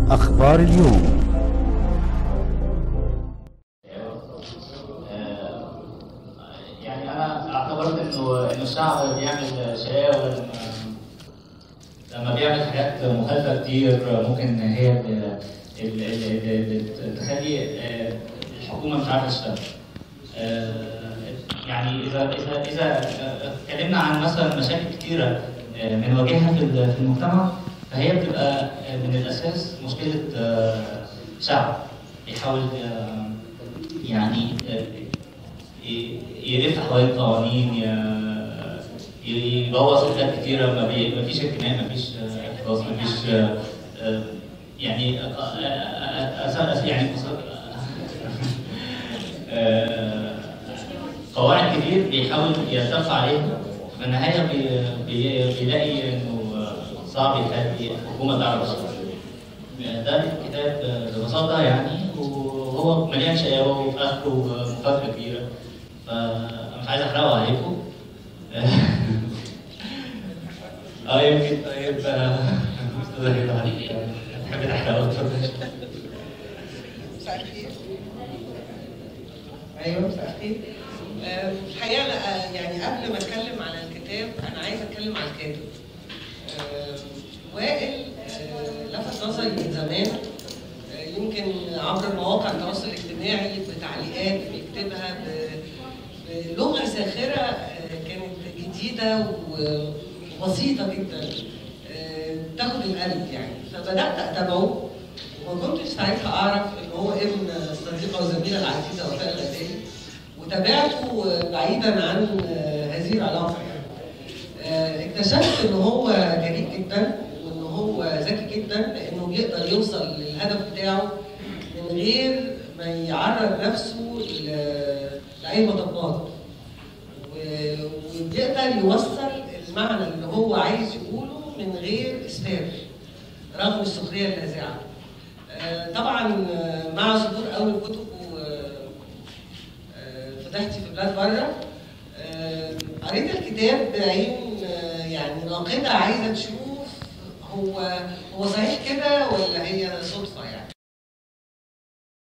أخبار اليوم يعني انا اعتبرت انه انه الشعب بيعمل شقاوة لما لما بيعمل حاجات مخالفه كتير ممكن هي ال- ال- ال- ال- تخلي آه، الحكومه مش عارفه تشتغل. آه، يعني اذا اذا اذا اتكلمنا عن مثلا مشاكل كتيره آه، بنواجهها في ال- في المجتمع فهي بتبقى آه، من الاساس مشكله آه، شعب بيحاول آه، يعني آه، ي- يلف حوالين القوانين ي- ي- يبوظ حاجات كتيره ما بي- ما فيش انتماء ما فيش آه، احتراز ما فيش آه، آه، يعني آه، آه، آه، آه، يعني آه، قواعد كتير بيحاول يرتفع عليها في النهايه بي- بي- بيلاقي انه آه، صعب يخلي الحكومه تعرف تشتغل. ده الكتاب ببساطة يعني وهو مليان شقاوة وفي آخره مفاجأة كبيرة فمش عايز أحرقه عليكم اه يمكن طيب آه، أستاذة هبة عليك تحب تحرقه اتفضل مساء الخير ايوه مساء الخير آه، الحقيقه انا آه، يعني قبل ما اتكلم على الكتاب انا عايزه اتكلم على الكاتب آه، وائل آه، لفت نظري من زمان آه، يمكن عبر مواقع التواصل الاجتماعي بتعليقات بيكتبها ب- بلغه ساخره آه، كانت جديده وبسيطه جدا آه، تاخد القلب يعني فبدات اتابعه وما كنتش ساعتها اعرف ان هو ابن الصديقه وزميله العزيزه وفاء الغزالي وتابعته بعيدا عن هذه العلاقه يعني. آه، اكتشفت ان هو جريء جدا وان هو ذكي جدا لانه بيقدر يوصل للهدف بتاعه من غير ما يعرض نفسه ل- لاي مطبات و- وبيقدر يوصل المعنى اللي هو عايز يقوله من غير اسفاف رغم السخريه اللاذعه. آه، طبعا آه، مع صدور اول كتبه آه، آه، فتحتي في بلاد بره آه، قريت الكتاب بعين آه، يعني ناقده عايزه تشوف هو هو صحيح كده ولا هي صدفه يعني